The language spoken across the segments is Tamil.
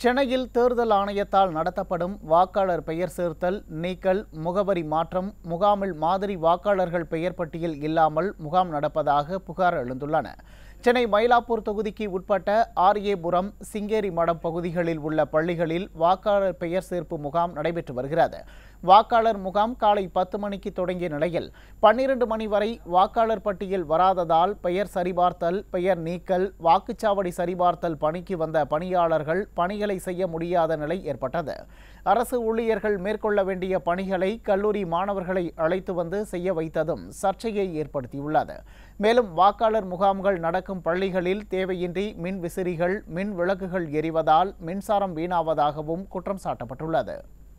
சென்னையில் தேர்தல் ஆணையத்தால் நடத்தப்படும் வாக்காளர் பெயர் சேர்த்தல் நீக்கல் முகவரி மாற்றம் முகாமில் மாதிரி வாக்காளர்கள் பெயர் பட்டியல் இல்லாமல் முகாம் நடப்பதாக புகார் எழுந்துள்ளன சென்னை மயிலாப்பூர் தொகுதிக்கு உட்பட்ட ஆர்ஏபுரம் சிங்கேரி மடம் பகுதிகளில் உள்ள பள்ளிகளில் வாக்காளர் பெயர் சேர்ப்பு முகாம் நடைபெற்று வருகிறது வாக்காளர் முகாம் காலை பத்து மணிக்கு தொடங்கிய நிலையில் பன்னிரண்டு மணி வரை வாக்காளர் பட்டியல் வராததால் பெயர் சரிபார்த்தல் பெயர் நீக்கல் வாக்குச்சாவடி சரிபார்த்தல் பணிக்கு வந்த பணியாளர்கள் பணிகளை செய்ய முடியாத நிலை ஏற்பட்டது அரசு ஊழியர்கள் மேற்கொள்ள வேண்டிய பணிகளை கல்லூரி மாணவர்களை அழைத்து வந்து செய்ய வைத்ததும் சர்ச்சையை ஏற்படுத்தியுள்ளது மேலும் வாக்காளர் முகாம்கள் நடக்கும் பள்ளிகளில் தேவையின்றி மின் விசிறிகள் மின் விளக்குகள் எரிவதால் மின்சாரம் வீணாவதாகவும் குற்றம் சாட்டப்பட்டுள்ளது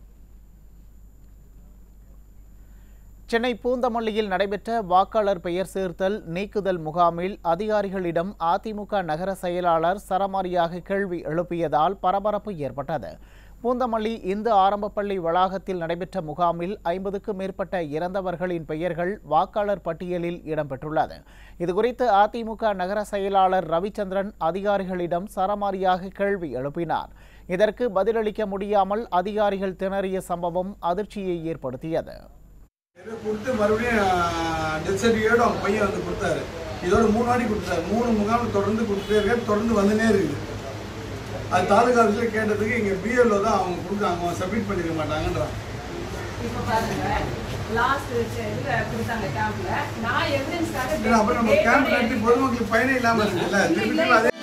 சென்னை பூந்தமல்லியில் நடைபெற்ற வாக்காளர் பெயர் சேர்த்தல் நீக்குதல் முகாமில் அதிகாரிகளிடம் அதிமுக நகர செயலாளர் சரமாரியாக கேள்வி எழுப்பியதால் பரபரப்பு ஏற்பட்டது பூந்தமல்லி இந்து ஆரம்பப் பள்ளி வளாகத்தில் நடைபெற்ற முகாமில் ஐம்பதுக்கும் மேற்பட்ட இறந்தவர்களின் பெயர்கள் வாக்காளர் பட்டியலில் இடம்பெற்றுள்ளது இதுகுறித்து அதிமுக நகர செயலாளர் ரவிச்சந்திரன் அதிகாரிகளிடம் சரமாரியாக கேள்வி எழுப்பினார் இதற்கு பதிலளிக்க முடியாமல் அதிகாரிகள் திணறிய சம்பவம் அதிர்ச்சியை ஏற்படுத்தியது இதை கொடுத்து மறுபடியும் டெத் சர்டிஃபிகேட் அவங்க பையன் வந்து கொடுத்தாரு இதோட மூணு வாட்டி கொடுத்தாரு மூணு முகாம் தொடர்ந்து கொடுத்துட்டே இருக்காரு தொடர்ந்து வந்துனே இருக்குது அது தாலுகா ஆஃபீஸில் கேட்டதுக்கு இங்கே பிஎல்ஓ தான் அவங்க கொடுக்குறாங்க அவங்க சப்மிட் பண்ணிக்க மாட்டாங்கன்றாங்க இப்ப பாருங்க லாஸ்ட் இதுல கொடுத்தாங்க கேம்ப்ல நான் எவிடன்ஸ்க்காக ஏன்னா அப்புறம் நம்ம கேம்ப் நடத்தி பொதுமக்களுக்கு பயனே இல்லாமல் இருக்குல்ல திருப்பி திருப்பி அதே